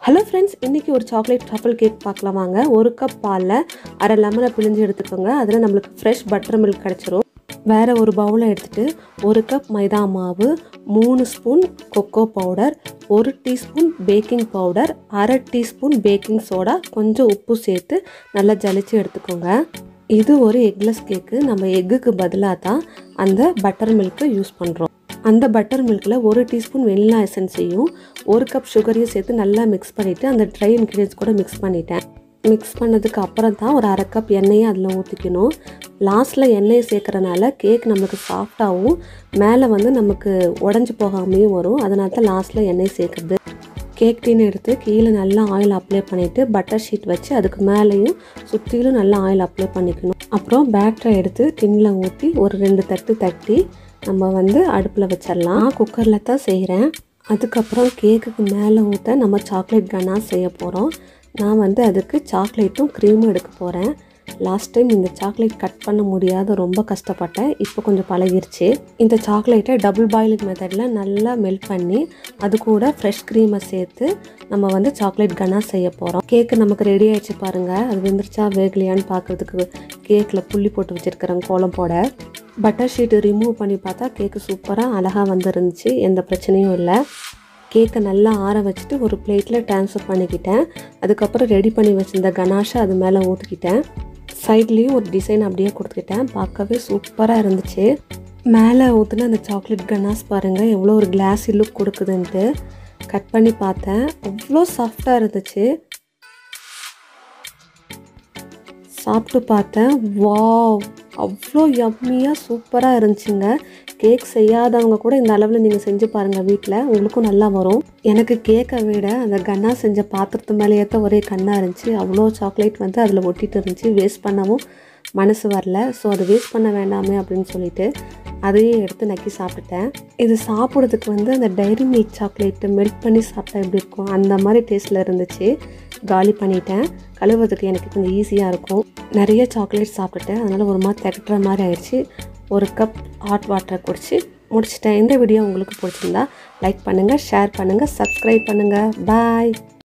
hello friends இன்றைக்கி ஒரு chocolate truffle cake பார்க்கலாம் வாங்க ஒரு கப் பாலில் அரை லெமனை பிழிஞ்சு எடுத்துக்கோங்க அதில் நம்மளுக்கு ஃப்ரெஷ் பட்டர் மில்க் கிடச்சிரும் வேறு ஒரு பவுலை எடுத்துகிட்டு ஒரு கப் மைதா மாவு மூணு ஸ்பூன் கொக்கோ பவுடர் ஒரு டீஸ்பூன் பேக்கிங் பவுடர் அரை டீஸ்பூன் பேக்கிங் சோடா கொஞ்சம் உப்பு சேர்த்து நல்லா ஜலிச்சு எடுத்துக்கோங்க இது ஒரு எக்லெஸ் கேக்கு நம்ம எக்குக்கு பதிலாக தான் அந்த பட்டர் மில்க்கை யூஸ் பண்ணுறோம் அந்த பட்டர் மில்கில் ஒரு டீஸ்பூன் வெனிலா எசன்ஸையும் ஒரு கப் சுகரையும் சேர்த்து நல்லா மிக்ஸ் பண்ணிவிட்டு அந்த ட்ரை இன்க்ரீடியன்ஸ் கூட மிக்ஸ் பண்ணிட்டேன் மிக்ஸ் பண்ணதுக்கு அப்புறம் தான் ஒரு அரை கப் எண்ணெயை அதில் ஊற்றிக்கணும் லாஸ்ட்டில் எண்ணெயை சேர்க்குறனால கேக் நம்மளுக்கு சாஃப்டாகவும் மேலே வந்து நமக்கு உடஞ்சி போகாமையும் வரும் அதனால தான் லாஸ்ட்டில் எண்ணெய் சேர்க்குறது கேக் டீன் எடுத்து கீழே நல்லா ஆயில் அப்ளை பண்ணிவிட்டு பட்டர் ஷீட் வச்சு அதுக்கு மேலேயும் சுற்றிலும் நல்லா ஆயில் அப்ளை பண்ணிக்கணும் அப்புறம் பேட்டரை எடுத்து டின்னில் ஊற்றி ஒரு ரெண்டு தட்டு தட்டி நம்ம வந்து அடுப்பில் வச்சிடலாம் குக்கரில் தான் செய்கிறேன் அதுக்கப்புறம் கேக்குக்கு மேலே ஊற்ற நம்ம சாக்லேட் கன்னா செய்ய போகிறோம் நான் வந்து அதுக்கு சாக்லேட்டும் க்ரீமும் எடுக்க போகிறேன் லாஸ்ட் டைம் இந்த சாக்லேட் கட் பண்ண முடியாத ரொம்ப கஷ்டப்பட்டேன் இப்போ கொஞ்சம் பழகிருச்சு இந்த சாக்லேட்டை டபுள் பாயிலிங் மெத்தடில் நல்லா மெல்ட் பண்ணி அது கூட ஃப்ரெஷ் க்ரீமை சேர்த்து நம்ம வந்து சாக்லேட் கன்னா செய்ய போகிறோம் கேக்கு நமக்கு ரெடி ஆயிடுச்சு பாருங்கள் அது வெந்துருச்சா வேகலையான்னு பார்க்குறதுக்கு கேக்கில் புள்ளி போட்டு வச்சுருக்கிறேன் கோலம் போட பட்டர் ஷீட்டு ரிமூவ் பண்ணி பார்த்தா கேக்கு சூப்பராக அழகாக வந்துருந்துச்சு எந்த பிரச்சனையும் இல்லை கேக்கை நல்லா ஆற வச்சுட்டு ஒரு பிளேட்டில் ட்ரான்ஸ்ஃபர் பண்ணிக்கிட்டேன் அதுக்கப்புறம் ரெடி பண்ணி வச்சுருந்த கனாஷை அது மேலே ஊற்றிக்கிட்டேன் சைட்லேயும் ஒரு டிசைன் அப்படியே கொடுத்துக்கிட்டேன் பார்க்கவே சூப்பராக இருந்துச்சு மேலே ஊற்றுன அந்த சாக்லேட் கனாஸ் பாருங்கள் எவ்வளோ ஒரு கிளாஸி லுக் கொடுக்குதுன்ட்டு கட் பண்ணி பார்த்தேன் அவ்வளோ சாஃப்டாக இருந்துச்சு சாப்பிட்டு பார்த்தேன் வாவ் அவ்வளோ யம்மியாக சூப்பராக இருந்துச்சுங்க கேக் செய்யாதவங்க கூட இந்த அளவில் நீங்கள் செஞ்சு பாருங்கள் வீட்டில் உங்களுக்கும் நல்லா வரும் எனக்கு கேக்கை விட அந்த கன்னா செஞ்ச பாத்திரத்து மேலேயே தான் ஒரே கண்ணாக இருந்துச்சு அவ்வளோ சாக்லேட் வந்து அதில் ஒட்டிட்டு இருந்துச்சு வேஸ்ட் பண்ணவும் மனசு வரல ஸோ அதை வேஸ்ட் பண்ண வேண்டாமே அப்படின்னு சொல்லிட்டு அதையே எடுத்து நக்கி சாப்பிட்டுட்டேன் இது சாப்பிட்றதுக்கு வந்து அந்த டைரி மில்க் சாக்லேட்டு மெல்ட் பண்ணி சாப்பிட்டா எப்படி இருக்கும் அந்த மாதிரி டேஸ்ட்டில் இருந்துச்சு காலி பண்ணிட்டேன் கழுவுறதுக்கு எனக்கு கொஞ்சம் ஈஸியாக இருக்கும் நிறைய சாக்லேட் சாப்பிட்டுட்டேன் அதனால் ஒரு மாதிரி திகட்டுற மாதிரி ஆயிடுச்சு ஒரு கப் ஹாட் வாட்டரை குடிச்சு முடிச்சிட்டேன் இந்த வீடியோ உங்களுக்கு பிடிச்சிருந்தா லைக் பண்ணுங்கள் ஷேர் பண்ணுங்கள் சப்ஸ்கிரைப் பண்ணுங்கள் பாய்